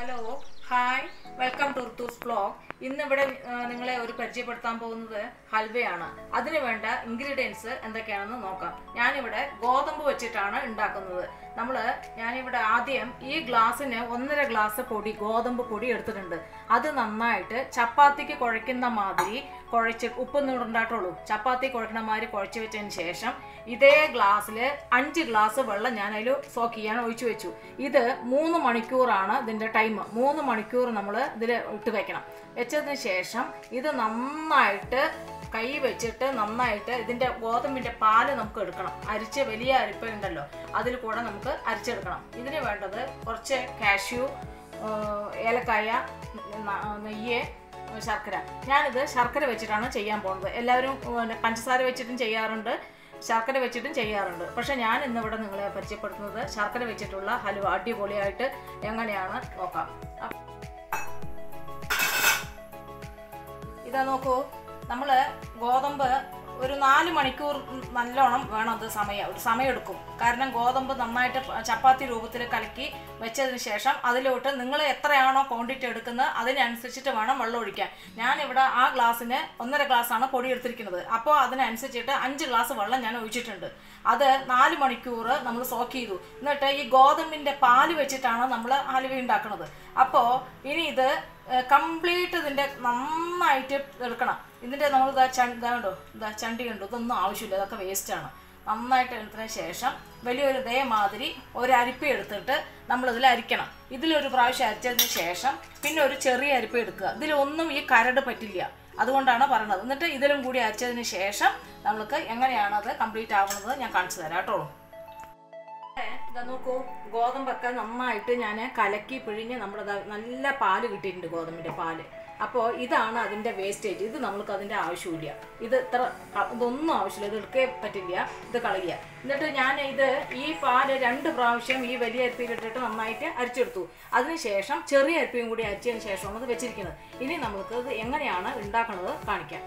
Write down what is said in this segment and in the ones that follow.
hello hi welcome to Rithu's blog ഇന്നിവിടെ ആ, നിങ്ങളെ ഒരു പരിചയപ്പെടുത്താൻ പോകുന്നത് ഹൽവയാണ് അതിന് വേണ്ട ഇൻഗ്രീഡിയൻസ് എന്തൊക്കെയാണെന്ന് നോക്കാം ഞാനിവിടെ ഗോതമ്പ് വെച്ചിട്ടാണ് ഉണ്ടാക്കുന്നത് നമ്മൾ ഞാനിവിടെ ആദ്യം ഈ ഗ്ലാസ്സിന് ഒന്നര ഗ്ലാസ് പൊടി ഗോതമ്പ് പൊടി എടുത്തിട്ടുണ്ട് അത് നന്നായിട്ട് ചപ്പാത്തിക്ക് കുഴയ്ക്കുന്ന മാതിരി കുഴച്ച് ഉപ്പൊന്നും ഉണ്ടായിട്ടുള്ളൂ ചപ്പാത്തി കുഴക്കുന്ന മാതിരി കുഴച്ച് വെച്ചതിന് ശേഷം ഇതേ ഗ്ലാസ്സിൽ അഞ്ച് ഗ്ലാസ് വെള്ളം ഞാൻ അതിൽ സോക്ക് ചെയ്യാൻ ഒഴിച്ചു വെച്ചു ഇത് മൂന്ന് മണിക്കൂറാണ് ഇതിൻ്റെ ടൈം മൂന്ന് മണിക്കൂർ നമ്മൾ ഇതിൽ ഇട്ട് വെക്കണം വെച്ചതിന് ശേഷം ഇത് നന്നായിട്ട് കൈ വെച്ചിട്ട് നന്നായിട്ട് ഇതിൻ്റെ ഗോതമ്പിൻ്റെ പാല് നമുക്ക് എടുക്കണം അരിച്ച് വലിയ അരിപ്പ ഉണ്ടല്ലോ അതിൽ കൂടെ നമുക്ക് അരിച്ചെടുക്കണം ഇതിന് വേണ്ടത് കുറച്ച് കാഷ്യൂ ഏലക്കായ ന- നെയ്യ് ശർക്കര ഞാനിത് ശർക്കര വെച്ചിട്ടാണ് ചെയ്യാൻ പോകുന്നത് എല്ലാവരും പിന്നെ പഞ്ചസാര വെച്ചിട്ടും ചെയ്യാറുണ്ട് ശർക്കര വെച്ചിട്ടും ചെയ്യാറുണ്ട് പക്ഷെ ഞാൻ ഇന്നിവിടെ നിങ്ങളെ പരിചയപ്പെടുത്തുന്നത് ശർക്കര വെച്ചിട്ടുള്ള ഹലുവ അടിപൊളിയായിട്ട് എങ്ങനെയാണ് നോക്കാം അപ്പ- ഇതാ നോക്കൂ നമ്മൾ ഗോതമ്പ് ഒരു നാല് മണിക്കൂർ നല്ലോണം വേണം അത് സമയം ഒരു സമയം എടുക്കും കാരണം ഗോതമ്പ് നന്നായിട്ട് പ- ചപ്പാത്തി രൂപത്തിൽ കലക്കി വെച്ചതിന് ശേഷം അതിലോട്ട് നിങ്ങൾ എത്രയാണോ ക്വാണ്ടിറ്റി എടുക്കുന്നത് അതിനനുസരിച്ചിട്ട് വേണം വെള്ളം ഒഴിക്കാൻ ഞാനിവിടെ ആ ഗ്ലാസ്സിന് ഒന്നര ഗ്ലാസ്സാണ് പൊടി എടുത്തിരിക്കുന്നത് അപ്പോൾ അതിനനുസരിച്ചിട്ട് അഞ്ച് ഗ്ലാസ് വെള്ളം ഞാൻ ഒഴിച്ചിട്ടുണ്ട് അത് നാല് മണിക്കൂർ നമ്മൾ സോക്ക് ചെയ്തു എന്നിട്ട് ഈ ഗോതമ്പിൻ്റെ പാല് വെച്ചിട്ടാണ് നമ്മൾ ഹലുവ ഉണ്ടാക്കുന്നത് അപ്പോൾ ഇനി ഇത് കംപ്ലീറ്റ് ഇതിൻ്റെ നന്നായിട്ട് എടുക്കണം ഇതിൻ്റെ നമ്മൾ ഇതാ ചണ്ട ഇതാ കണ്ടോ ഇതാ ചണ്ടി കണ്ടു ഇതൊന്നും ആവശ്യമില്ല ഇതൊക്കെ വേസ്റ്റാണ് നന്നായിട്ട് എടുത്തതിന് ശേഷം വലിയൊരു ഇതേമാതിരി ഒരു അരിപ്പ എടുത്തിട്ട് നമ്മളിതിൽ അരിക്കണം ഇതിലൊരു പ്രാവശ്യം അരിച്ചതിന് ശേഷം പിന്നെ ഒരു ചെറിയ അരിപ്പ എടുക്കുക ഇതിലൊന്നും ഈ കരട് പറ്റില്ല അതുകൊണ്ടാണ് പറയണത് എന്നിട്ട് ഇതിലും കൂടി അരച്ചതിന് ശേഷം നമ്മൾക്ക് എങ്ങനെയാണ് അത് കംപ്ലീറ്റ് ആവുന്നത് ഞാൻ കാണിച്ചു തരാം കേട്ടോ ഇതാ നോക്കൂ ഗോതമ്പൊക്കെ നന്നായിട്ട് ഞാൻ കലക്കി പിഴിഞ്ഞ് നമ്മുടെ ദാ നല്ല പാല് കിട്ടിയിട്ടുണ്ട് ഗോതമ്പിൻ്റെ പാല് അപ്പോൾ ഇതാണ് അതിൻ്റെ വേസ്റ്റേജ് ഇത് നമ്മൾക്ക് അതിൻ്റെ ആവശ്യമില്ല ഇത് ഇത്ര ക- ഇതൊന്നും ആവശ്യമില്ല ഇത് എടുക്കേ പറ്റില്ല ഇത് കളയുക എന്നിട്ട് ഞാൻ ഇത് ഈ പാല് രണ്ട് പ്രാവശ്യം ഈ വലിയ അരിപ്പിയിലിട്ടിട്ട് നന്നായിട്ട് അരിച്ചെടുത്തു അതിനുശേഷം ചെറിയ അരിപ്പയും കൂടി അരിച്ചതിന് ശേഷമാണ് ഇത് വെച്ചിരിക്കുന്നത് ഇനി നമ്മൾക്ക് ഇത് എങ്ങനെയാണ് ഉണ്ടാക്കുന്നത് കാണിക്കാം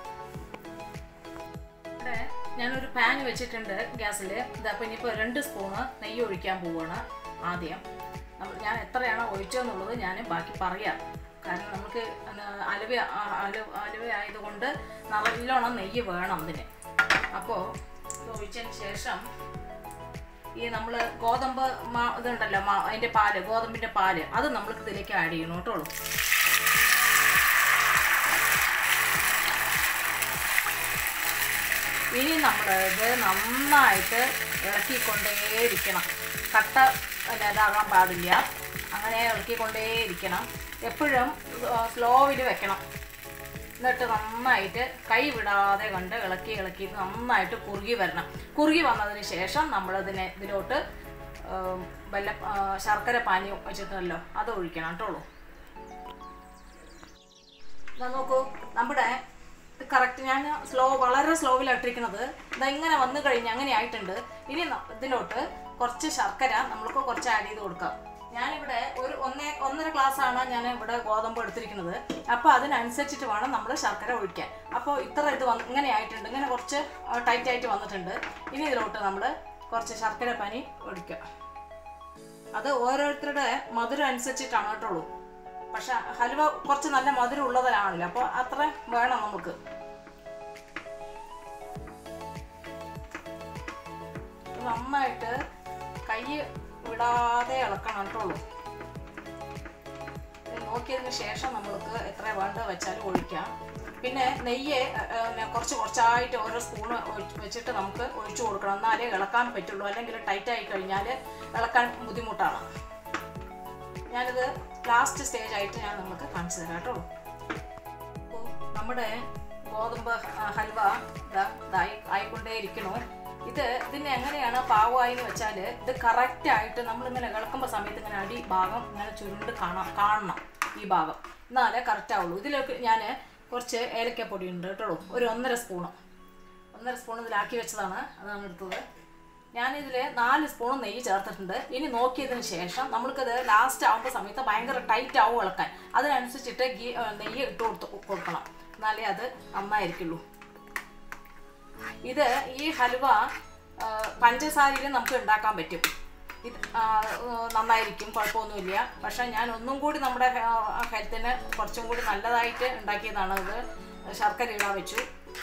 ഇവിടെ ഞാനൊരു പാൻ വെച്ചിട്ടുണ്ട് ഗ്യാസിൽ ഇതപ്പോൾ ഇനിയിപ്പോൾ രണ്ട് സ്പൂണ് നെയ്യ് ഒഴിക്കാൻ പോവുകയാണ് ആദ്യം നമ്മൾ ഞാൻ എത്രയാണോ ഒഴിച്ചതെന്നുള്ളത് ഞാൻ ബാക്കി പറയാം കാരണം നമുക്ക് എന്നാ അലുവ ആ, അലു അലുവ ആയതുകൊണ്ട് നല്ലോണം നെയ്യ് വേണം അതിന് അപ്പോൾ ഇത് ഒഴിച്ചതിന് ശേഷം ഈ നമ്മൾ ഗോതമ്പ് മാ ഇതുണ്ടല്ലോ മാ അതിൻ്റെ പാല് ഗോതമ്പിൻ്റെ പാല് അത് നമ്മൾക്ക് ഇതിലേക്ക് ആഡ് ചെയ്യണം കേട്ടോ ഇനി നമ്മൾ ഇത് നന്നായിട്ട് ഇളക്കിക്കൊണ്ടേയിരിക്കണം കട്ട പിന്നെ ഇതാകാൻ പാടില്ല അങ്ങനെ ഇളക്കിക്കൊണ്ടേയിരിക്കണം എപ്പോഴും സ്ലോവിൽ വെക്കണം എന്നിട്ട് നന്നായിട്ട് കൈ വിടാതെ കണ്ട് ഇളക്കി ഇളക്കി നന്നായിട്ട് കുറുകി വരണം കുറുകി വന്നതിന് ശേഷം നമ്മളതിനെ ഇതിലോട്ട് ഉം, വല്ല ആ, ശർക്കര പാനി വെച്ചിട്ടുണ്ടല്ലോ അത് ഒഴിക്കണം കേട്ടോളൂ ഇതാ നോക്കൂ നമ്മുടെ കറക്റ്റ് ഞാൻ സ്ലോ വളരെ സ്ലോവിലിട്ടിരിക്കുന്നത് ഇതാ ഇങ്ങനെ വന്നു കഴിഞ്ഞ് അങ്ങനെ ആയിട്ടുണ്ട് ഇനി ന- ഇതിലോട്ട് കുറച്ച് ശർക്കര നമ്മൾക്ക് കുറച്ച് ആഡ് ചെയ്ത് കൊടുക്കാം ഞാനിവിടെ ഒരു ഒന്നേ ഒന്നര ഗ്ലാസ് ആണ് ഞാൻ ഇവിടെ ഗോതമ്പ് എടുത്തിരിക്കുന്നത് അപ്പോൾ അതിനനുസരിച്ചിട്ട് വേണം നമ്മൾ ശർക്കര ഒഴിക്കാൻ അപ്പോൾ ഇത്ര ഇത് വന്ന് ഇങ്ങനെ ആയിട്ടുണ്ട് ഇങ്ങനെ കുറച്ച് ടൈറ്റ് ആയിട്ട് വന്നിട്ടുണ്ട് ഇനി ഇതിലോട്ട് നമ്മൾ കുറച്ച് ശർക്കര പനി ഒഴിക്കുക അത് ഓരോരുത്തരുടെ മധുരം അനുസരിച്ചിട്ടാണ് കേട്ടോളൂ പക്ഷെ ഹലുവ കുറച്ച് നല്ല മധുരം ഉള്ളതാണല്ലോ അപ്പോൾ അത്ര വേണം നമുക്ക് നന്നായിട്ട് കൈ വിടാതെ ഇളക്കണം കേട്ടോളൂ ഇത് നോക്കിയതിന് ശേഷം നമ്മൾക്ക് എത്ര വേണ്ട വെച്ചാൽ ഒഴിക്കാം പിന്നെ നെയ്യ് ഏ, ഏ, കുറച്ച് കുറച്ചായിട്ട് ഓരോ സ്പൂണ് വെച്ചിട്ട് നമുക്ക് ഒഴിച്ചു കൊടുക്കണം എന്നാലേ ഇളക്കാൻ പറ്റുള്ളൂ അല്ലെങ്കിൽ ടൈറ്റ് ആയി കഴിഞ്ഞാൽ ഇളക്കാൻ ബുദ്ധിമുട്ടാണ് ഞാനിത് ലാസ്റ്റ് സ്റ്റേജ് ആയിട്ട് ഞാൻ നിങ്ങൾക്ക് കാണിച്ചു തരാം കേട്ടോ അപ്പോൾ നമ്മുടെ ഗോതമ്പ് ഹ- ഹൽവ ഇതാ ഇതായി ആയിക്കൊണ്ടേ ഇരിക്കണു ഇത് ഇതിന് എങ്ങനെയാണ് പാവമായി എന്ന് വെച്ചാൽ ഇത് കറക്റ്റായിട്ട് നമ്മളിങ്ങനെ ഇളക്കുമ്പോൾ സമയത്ത് ഇങ്ങനെ അടി ഭാഗം ഇങ്ങനെ ചുരുണ്ട് കാണാം കാണണം ഈ ഭാഗം എന്നാലേ കറക്റ്റ് ആവുള്ളൂ ഇതിലേക്ക് ഞാൻ കുറച്ച് ഏലക്കപ്പൊടി ഉണ്ട് കേട്ടോ ഒരു ഒന്നര സ്പൂണ് ഒന്നര സ്പൂൺ ഇതിലാക്കി വെച്ചതാണ് അതാണ് എടുത്തത് ഞാനിതിൽ നാല് സ്പൂൺ നെയ്യ് ചേർത്തിട്ടുണ്ട് ഇനി നോക്കിയതിന് ശേഷം നമ്മൾക്കത് ലാസ്റ്റ് ആവുമ്പോൾ സമയത്ത് ഭയങ്കര ടൈറ്റ് ആവും ഇളക്കാൻ അതിനനുസരിച്ചിട്ട് ഗീ ഏ, നെയ്യ് ഇട്ട് കൊടുത്ത് കൊടുക്കണം എന്നാലേ അത് നന്നായിരിക്കുള്ളൂ ഇത് ഈ ഹലുവ പഞ്ചസാരയിൽ നമുക്ക് ഉണ്ടാക്കാൻ പറ്റും ഇത് ആ, ഏഹ് നന്നായിരിക്കും കുഴപ്പമൊന്നുമില്ല പക്ഷേ ഞാൻ ഒന്നും കൂടി നമ്മുടെ ഹെൽത്തിന് കുറച്ചും കൂടി നല്ലതായിട്ട് ഉണ്ടാക്കിയതാണ് ഇത് ശർക്കര ഇടാൻ വെച്ചു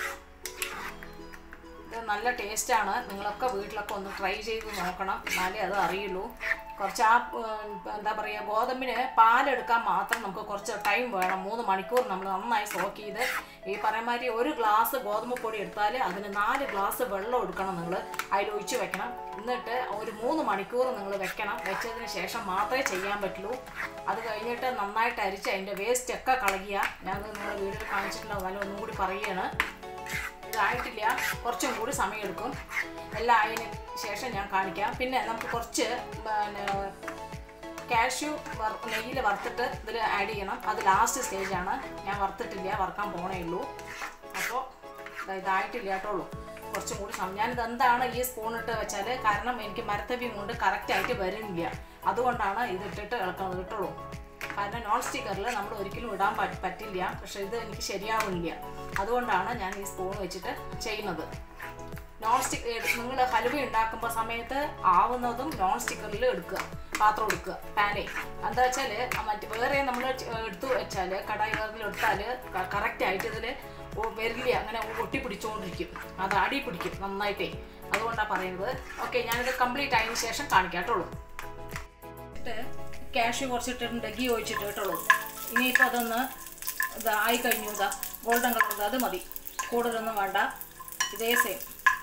ഇത് നല്ല ടേസ്റ്റാണ് നിങ്ങളൊക്കെ വീട്ടിലൊക്കെ ഒന്ന് ട്രൈ ചെയ്ത് നോക്കണം എന്നാലേ അത് അറിയുള്ളൂ കുറച്ച് ആ ഉം, എന്താ പറയുക ഗോതമ്പിന് പാലെടുക്കാൻ മാത്രം നമുക്ക് കുറച്ച് ടൈം വേണം മൂന്ന് മണിക്കൂർ നമ്മൾ നന്നായി സോക്ക് ചെയ്ത് ഈ പറയുന്ന മാതിരി ഒരു ഗ്ലാസ് ഗോതമ്പ് പൊടി എടുത്താൽ അതിന് നാല് ഗ്ലാസ് വെള്ളം എടുക്കണം നിങ്ങൾ അതിൽ ഒഴിച്ച് വെക്കണം എന്നിട്ട് ഒരു മൂന്ന് മണിക്കൂർ നിങ്ങൾ വെക്കണം വെച്ചതിന് ശേഷം മാത്രമേ ചെയ്യാൻ പറ്റുള്ളൂ അത് കഴിഞ്ഞിട്ട് നന്നായിട്ട് അരിച്ച് അതിൻ്റെ വേസ്റ്റ് ഒക്കെ കളയുക ഞാനത് നിങ്ങളുടെ വീഡിയോ കാണിച്ചിട്ടുണ്ടോ എന്നാലും ഒന്നും കൂടി പറയുകയാണ് ഇതായിട്ടില്ല കുറച്ചും കൂടി സമയമെടുക്കും എല്ലാം ആയതിന് ശേഷം ഞാൻ കാണിക്കാം പിന്നെ നമുക്ക് കുറച്ച് പിന്നെ കാഷ്യൂ വർ നെയ്യിൽ വറുത്തിട്ട് ഇതിൽ ആഡ് ചെയ്യണം അത് ലാസ്റ്റ് സ്റ്റേജാണ് ഞാൻ വറുത്തിട്ടില്ല വറുക്കാൻ പോണേ ഉള്ളൂ അപ്പോൾ ഇതായിട്ടില്ല കേട്ടോളൂ കുറച്ചും കൂടി സമയം ഞാനിത് എന്താണ് ഈ സ്പൂൺ ഇട്ട് വെച്ചാൽ കാരണം എനിക്ക് മരത്തവ്യം കൊണ്ട് കറക്റ്റായിട്ട് വരുന്നില്ല അതുകൊണ്ടാണ് ഇത് ഇട്ടിട്ട് ഇളക്കുന്നത് കേട്ടോളൂ കാരണം നോൺ സ്റ്റിക്കറിൽ നമ്മൾ ഒരിക്കലും ഇടാൻ പ- പറ്റില്ല പക്ഷെ ഇത് എനിക്ക് ശരിയാവുന്നില്ല അതുകൊണ്ടാണ് ഞാൻ ഈ സ്പൂൺ വെച്ചിട്ട് ചെയ്യുന്നത് നോൺ സ്റ്റിക്ക് നിങ്ങൾ ഹലുവ ഉണ്ടാക്കുമ്പോൾ സമയത്ത് ആവുന്നതും നോൺ സ്റ്റിക്കറിൽ എടുക്കുക പാത്രം എടുക്കുക പാനെ എന്താ വെച്ചാൽ മറ്റ് വേറെ നമ്മൾ എടുത്തു വെച്ചാൽ കടായി വേറിൽ എടുത്താൽ കറക്റ്റ് ആയിട്ട് ഇതിൽ വരില്ല അങ്ങനെ ഒട്ടി പിടിച്ചുകൊണ്ടിരിക്കും അത് അടി പിടിക്കും നന്നായിട്ടേ അതുകൊണ്ടാണ് പറയുന്നത് ഓക്കെ ഞാനിത് കംപ്ലീറ്റ് ആയതിനു ശേഷം കാണിക്കാം കേട്ടോളൂ ഇട്ട് ക്യാഷ് കുറച്ചിട്ടിട്ടുണ്ട് ഗീ ഒഴിച്ചിട്ട് കേട്ടോളൂ ഇനിയിപ്പോൾ അതൊന്ന് ഇതാ ആയി കഴിഞ്ഞു ഇതാ ഗോൾഡൻ കളർ അത് മതി കൂടുതലൊന്നും വേണ്ട ഇതേ സെയിം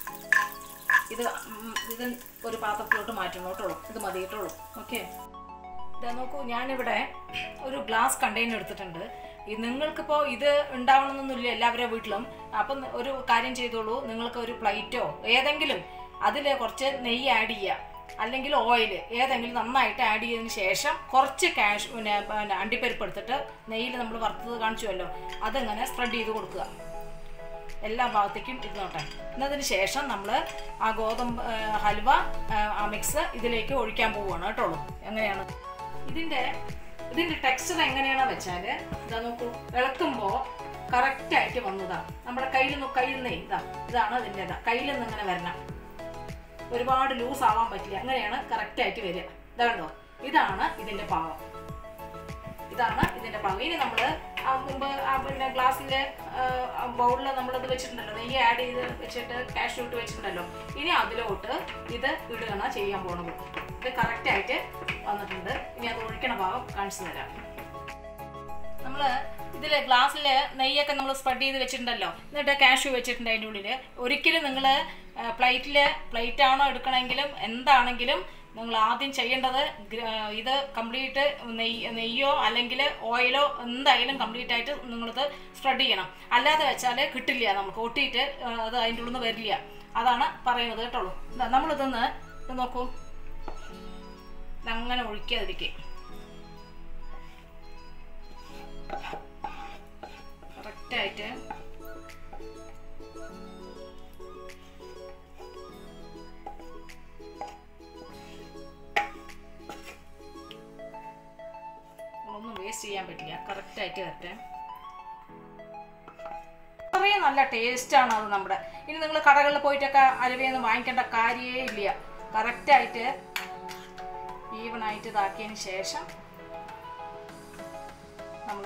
ഇത് ഉം, ഇത് ഒരു പാത്രത്തിലോട്ട് മാറ്റണം കേട്ടോളൂ ഇത് മതി കേട്ടോളൂ ഓക്കെ ഇതാ നോക്കൂ ഞാനിവിടെ ഒരു ഗ്ലാസ് കണ്ടെയ്നർ എടുത്തിട്ടുണ്ട് ഈ നിങ്ങൾക്കിപ്പോൾ ഇത് ഉണ്ടാവണമെന്നൊന്നുമില്ല എല്ലാവരുടെ വീട്ടിലും അപ്പം ഒരു കാര്യം ചെയ്തോളൂ നിങ്ങൾക്ക് ഒരു പ്ലേറ്റോ ഏതെങ്കിലും അതിൽ കുറച്ച് നെയ്യ് ആഡ് ചെയ്യുക അല്ലെങ്കിൽ ഓയിൽ ഏതെങ്കിലും നന്നായിട്ട് ആഡ് ചെയ്തതിന് ശേഷം കുറച്ച് ക്യാഷ് പിന്നെ പിന്നെ അണ്ടിപ്പരിപ്പ് എടുത്തിട്ട് നെയ്യിൽ നമ്മൾ വറുത്തത് കാണിച്ചുവല്ലോ അതിങ്ങനെ സ്പ്രെഡ് ചെയ്ത് കൊടുക്കുക എല്ലാ ഭാഗത്തേക്കും ഇരുന്നോട്ടെ എന്നതിന് ശേഷം നമ്മൾ ആ ഗോതമ്പ് ആ, ഹൽവ ആ, ആ മിക്സ് ഇതിലേക്ക് ഒഴിക്കാൻ പോവുകയാണ് കേട്ടോളൂ എങ്ങനെയാണ് ഇതിൻ്റെ ഇതിൻ്റെ ടെക്സ്ചർ എങ്ങനെയാണെന്ന് വെച്ചാൽ ഇതാ നോക്കൂ ഇളക്കുമ്പോൾ കറക്റ്റായിട്ട് വന്നതാ നമ്മുടെ കയ്യിൽ നിന്ന് കയ്യിൽ നിന്ന് ഇതാ ഇതാണ് ഇതിൻ്റെ ഇതാ കയ്യിൽ നിന്ന് ഇങ്ങനെ വരണം ഒരുപാട് ലൂസ് ആവാൻ പറ്റില്ല അങ്ങനെയാണ് കറക്റ്റായിട്ട് വരിക ഇതാ കണ്ടോ ഇതാണ് ഇതിൻ്റെ പാകം ഇതാണ് ഇതിന്റെ ഭാഗം ഇനി നമ്മൾ മുമ്പ് ആ പിന്നെ ഗ്ലാസിന്റെ ബൗളിൽ നമ്മളത് വെച്ചിട്ടുണ്ടല്ലോ നെയ്യ് ആഡ് ചെയ്ത് വെച്ചിട്ട് കാഷ്യൂ ഇട്ട് വെച്ചിട്ടുണ്ടല്ലോ ഇനി അതിലോട്ട് ഇത് ഇടുകയാണ് ചെയ്യാൻ പോണത് ഇത് കറക്റ്റ് ആയിട്ട് വന്നിട്ടുണ്ട് ഇനി അത് ഒഴിക്കണ ഭാഗം കാണിച്ചു തരാം നമ്മൾ ഇതിൽ ഗ്ലാസ്സിൽ നെയ്യൊക്കെ നമ്മൾ സ്പ്രെഡ് ചെയ്ത് വെച്ചിട്ടുണ്ടല്ലോ എന്നിട്ട് കാഷ്യൂ വെച്ചിട്ടുണ്ട് അതിൻ്റെ ഉള്ളിൽ ഒരിക്കലും നിങ്ങൾ പ്ലേറ്റിൽ പ്ലേറ്റ് ആണോ എടുക്കണമെങ്കിലും എന്താണെങ്കിലും നിങ്ങൾ ആദ്യം ചെയ്യേണ്ടത് ഗ്ര- ഇത് കംപ്ലീറ്റ് നെയ്യ് നെയ്യോ അല്ലെങ്കിൽ ഓയിലോ എന്തായാലും കംപ്ലീറ്റ് ആയിട്ട് നിങ്ങളിത് സ്പ്രെഡ് ചെയ്യണം അല്ലാതെ വെച്ചാൽ കിട്ടില്ല നമുക്ക് ഒട്ടിയിട്ട് ആ, അത് അതിൻ്റെ ഉള്ളിൽ നിന്ന് വരില്ല അതാണ് പറയുന്നത് കേട്ടോളൂ ഇതാ നമ്മളിതൊന്ന് ഇത് നോക്കൂ ഇതങ്ങനെ ഒഴിക്കാതിരിക്കുക കറക്റ്റായിട്ട് ഒന്നും വേസ്റ്റ് ചെയ്യാൻ പറ്റില്ല കറക്റ്റായിട്ട് വരട്ടെ അത്രയും നല്ല ടേസ്റ്റാണ് അത് നമ്മുടെ ഇനി നിങ്ങൾ കടകളിൽ പോയിട്ടൊക്കെ അലുവയൊന്നും വാങ്ങിക്കേണ്ട കാര്യമേ ഇല്ല കറക്റ്റായിട്ട് ഈവനായിട്ട് ഇതാക്കിയതിന് ശേഷം നമ്മൾ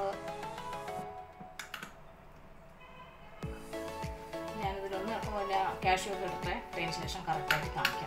ഞാനിതിലൊന്ന് പിന്നെ ക്യാഷ്യൂ ഒക്കെ എടുത്ത് ഇട്ടതിന് ശേഷം കറക്റ്റായിട്ട് കാണിക്കാം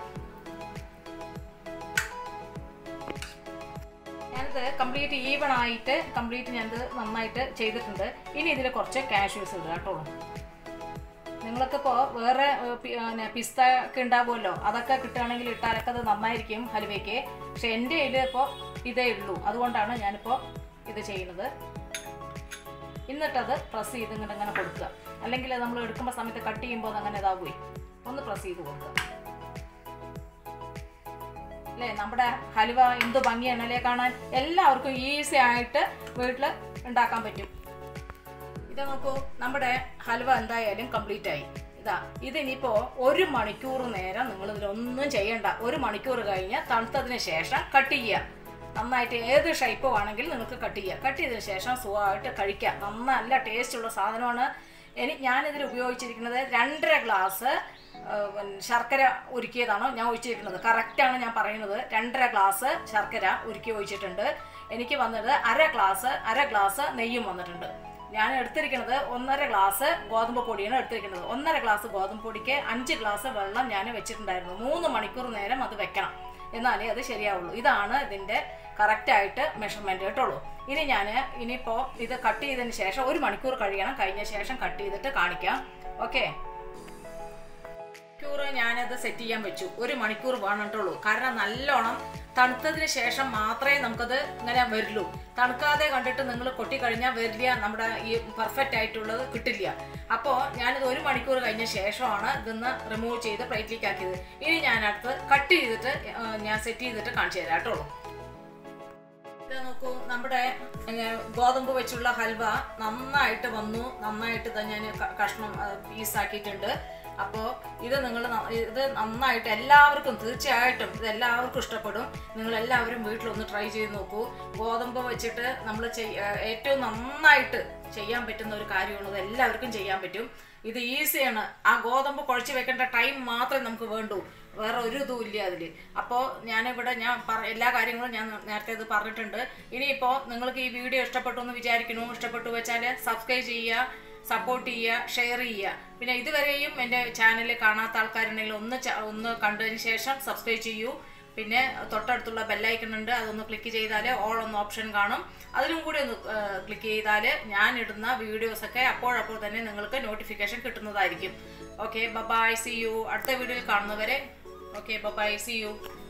ഞാനിത് കംപ്ലീറ്റ് ഈവൺ ആയിട്ട് കംപ്ലീറ്റ് ഞാനിത് നന്നായിട്ട് ചെയ്തിട്ടുണ്ട് ഇനി ഇതിൽ കുറച്ച് കാഷ്യൂസ് ഇടുക കേട്ടോ നിങ്ങൾക്കിപ്പോൾ വേറെ ഏഹ്, പി- പിന്നെ പിസ്ത ഒക്കെ ഉണ്ടാവുമല്ലോ അതൊക്കെ കിട്ടുകയാണെങ്കിൽ ഇട്ടാലൊക്കെ അത് നന്നായിരിക്കും ഹലുവയ്ക്ക് പക്ഷെ എൻ്റെ കയ്യിൽ ഇപ്പോൾ ഇതേ ഉള്ളൂ അതുകൊണ്ടാണ് ഞാനിപ്പോൾ ഇത് ചെയ്യുന്നത് എന്നിട്ടത് പ്രസ് ചെയ്ത് ഇങ്ങനെ ഇങ്ങനെ കൊടുക്കുക അല്ലെങ്കിൽ നമ്മൾ എടുക്കുമ്പോൾ സമയത്ത് കട്ട് ചെയ്യുമ്പോൾ അതങ്ങനെ ഇതാവുകയെ ഒന്ന് പ്രസ് ചെയ്ത് കൊടുക്കുക അല്ലേ നമ്മുടെ ഹലുവ എന്ത് ഭംഗിയാണ് അല്ലേ കാണാൻ എല്ലാവർക്കും ഈസി ആയിട്ട് വീട്ടിൽ ഉണ്ടാക്കാൻ പറ്റും ഇത് നോക്കൂ നമ്മുടെ ഹലുവ എന്തായാലും കംപ്ലീറ്റ് ആയി ഇതാ ഇതിനിപ്പോ ഒരു മണിക്കൂർ നേരം നിങ്ങൾ ഇതിലൊന്നും ചെയ്യണ്ട ഒരു മണിക്കൂർ കഴിഞ്ഞ് തണുത്തതിന് ശേഷം കട്ട് ചെയ്യുക നന്നായിട്ട് ഏത് ഷേപ്പ് വേണമെങ്കിലും നിങ്ങൾക്ക് കട്ട് ചെയ്യുക കട്ട് ചെയ്തതിന് ശേഷം സുഖമായിട്ട് കഴിക്കാം നന്ന നല്ല ടേസ്റ്റ് ഉള്ള സാധനമാണ് ഇനി ഞാനിതിൽ ഉപയോഗിച്ചിരിക്കുന്നത് രണ്ടര ഗ്ലാസ് ആ, പിന്നെ ശർക്കര ഉരുക്കിയതാണ് ഞാൻ ഒഴിച്ചിരിക്കുന്നത് കറക്റ്റാണ് ഞാൻ പറയുന്നത് രണ്ടര ഗ്ലാസ് ശർക്കര ഉരുക്കി ഒഴിച്ചിട്ടുണ്ട് എനിക്ക് വന്നത് അര ഗ്ലാസ് അര ഗ്ലാസ് നെയ്യും വന്നിട്ടുണ്ട് ഞാൻ എടുത്തിരിക്കുന്നത് ഒന്നര ഗ്ലാസ് ഗോതമ്പ് പൊടിയാണ് എടുത്തിരിക്കുന്നത് ഒന്നര ഗ്ലാസ് ഗോതമ്പ് പൊടിക്ക് അഞ്ച് ഗ്ലാസ് വെള്ളം ഞാൻ വെച്ചിട്ടുണ്ടായിരുന്നു മൂന്ന് മണിക്കൂർ നേരം അത് വെക്കണം എന്നാലേ അത് ശരിയാവുള്ളൂ ഇതാണ് ഇതിൻ്റെ കറക്റ്റായിട്ട് മെഷർമെൻറ്റ് കേട്ടുള്ളൂ ഇനി ഞാൻ ഇനിയിപ്പോൾ ഇത് കട്ട് ചെയ്തതിന് ശേഷം ഒരു മണിക്കൂർ കഴിയണം കഴിഞ്ഞ ശേഷം കട്ട് ചെയ്തിട്ട് കാണിക്കാം ഓക്കെ മണിക്കൂർ ഞാനത് സെറ്റ് ചെയ്യാൻ വെച്ചു ഒരു മണിക്കൂർ വേണിട്ടുള്ളൂ കാരണം നല്ലോണം തണുത്തതിന് ശേഷം മാത്രമേ നമുക്കത് ഇങ്ങനെ വരുള്ളൂ തണുക്കാതെ കണ്ടിട്ട് നിങ്ങൾ കൊട്ടിക്കഴിഞ്ഞാൽ വരില്ല നമ്മുടെ ഈ പെർഫെക്റ്റ് ആയിട്ടുള്ളത് കിട്ടില്ല അപ്പോൾ ഞാനിത് ഒരു മണിക്കൂർ കഴിഞ്ഞ ശേഷമാണ് ഇതൊന്ന് റിമൂവ് ചെയ്ത് പ്ലേറ്റിലേക്ക് ആക്കിയത് ഇനി ഞാൻ അടുത്ത് കട്ട് ചെയ്തിട്ട് ആ, ഞാൻ സെറ്റ് ചെയ്തിട്ട് കാണിച്ചു തരാം കേട്ടോ ഇത് നോക്കൂ നമ്മുടെ ഏ, ഗോതമ്പ് വെച്ചുള്ള ഹൽവ നന്നായിട്ട് വന്നു നന്നായിട്ട് ഇത് ഞാൻ ക- കഷ്ണം പീസാക്കിയിട്ടുണ്ട് അപ്പോൾ ഇത് നിങ്ങൾ ഇത് നന്നായിട്ട് എല്ലാവർക്കും തീർച്ചയായിട്ടും ഇത് എല്ലാവർക്കും ഇഷ്ടപ്പെടും നിങ്ങൾ എല്ലാവരും വീട്ടിലൊന്ന് ട്രൈ ചെയ്ത് നോക്കൂ ഗോതമ്പ് വെച്ചിട്ട് നമ്മൾ ഏറ്റവും നന്നായിട്ട് ചെയ്യാൻ പറ്റുന്ന ഒരു കാര്യമാണ് ഇത് എല്ലാവർക്കും ചെയ്യാൻ പറ്റും ഇത് ഈസിയാണ് ആ ഗോതമ്പ് കുഴച്ച് വെക്കേണ്ട ടൈം മാത്രമേ നമുക്ക് വേണ്ടൂ വേറെ ഒരു ഇതും ഇല്ല അതിൽ അപ്പോൾ ഞാനിവിടെ ഞാൻ പറ എല്ലാ കാര്യങ്ങളും ഞാൻ നേരത്തെ ഇത് പറഞ്ഞിട്ടുണ്ട് ഇനിയിപ്പോൾ നിങ്ങൾക്ക് ഈ വീഡിയോ ഇഷ്ടപ്പെട്ടു എന്ന് വിചാരിക്കുന്നു ഇഷ്ടപ്പെട്ടു വെച്ചാൽ സബ്സ്ക്രൈബ് ചെയ്യുക സപ്പോർട്ട് ചെയ്യുക ഷെയർ ചെയ്യുക പിന്നെ ഇതുവരെയും എൻ്റെ ചാനൽ കാണാത്ത ആൾക്കാരുണ്ടെങ്കിൽ ഒന്ന് ച- ഒന്ന് കണ്ടതിന് ശേഷം സബ്സ്ക്രൈബ് ചെയ്യൂ പിന്നെ തൊട്ടടുത്തുള്ള ബെല്ലൈക്കൺ ഉണ്ട് അതൊന്ന് ക്ലിക്ക് ചെയ്താൽ ഓൾ എന്ന ഓപ്ഷൻ കാണും അതിലും കൂടി ഒന്ന് ക്ലിക്ക് ചെയ്താൽ ഞാൻ ഇടുന്ന വീഡിയോസൊക്കെ അപ്പോഴപ്പോൾ തന്നെ നിങ്ങൾക്ക് നോട്ടിഫിക്കേഷൻ കിട്ടുന്നതായിരിക്കും ഓക്കെ ബബായ് സി യു അടുത്ത വീഡിയോയിൽ കാണുന്നവരെ ഓക്കെ ബബായ് സി യു